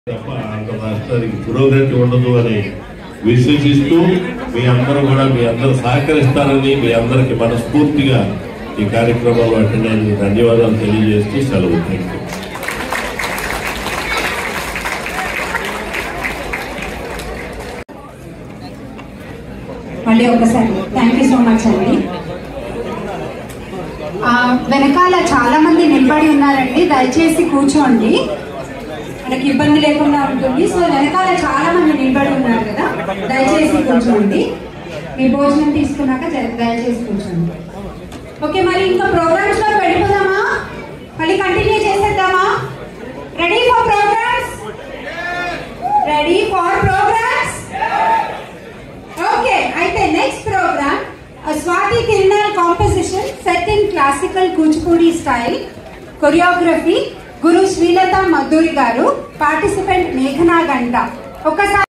తప్ప ఆంధ్ర రాష్ట్రానికి పురోగతి ఉండదు అని విశ్వసిస్తూ మీ అందరూ కూడా మీ అందరూ సహకరిస్తారని మీ అందరికి మనస్ఫూర్తిగా ఈ కార్యక్రమంలో అటెండ్ అయిన ధన్యవాదాలు తెలియజేస్తూ సెలవు థ్యాంక్ యూ మళ్ళీ ఒకసారి థ్యాంక్ యూ సో మచ్ అండి ఆ, వెనకాల చాలా మంది నిలబడి ఉన్నారండి దయచేసి కూర్చోండి మనకి ఇబ్బంది లేకుండా ఉంటుంది సో వెనకాల చాలా మంది నిలబడి ఉన్నారు కదా దయచేసి కూర్చోండి మీ భోజనం తీసుకున్నాక జర- దయచేసి కూర్చోండి ఓకే మరి ఇంకా ప్రోగ్రామ్స్ లో వెళ్ళిపోదామా మళ్ళీ కంటిన్యూ చేసేద్దామా ready for programs ready for programs okay అయితే నెక్స్ట్ ప్రోగ్రామ్ స్వాతి కిరణాల్ composition set in classical Kuchipudi style choreography Guru Srilatha Madhuri garu participant మేఘనా గంట ఒకసారి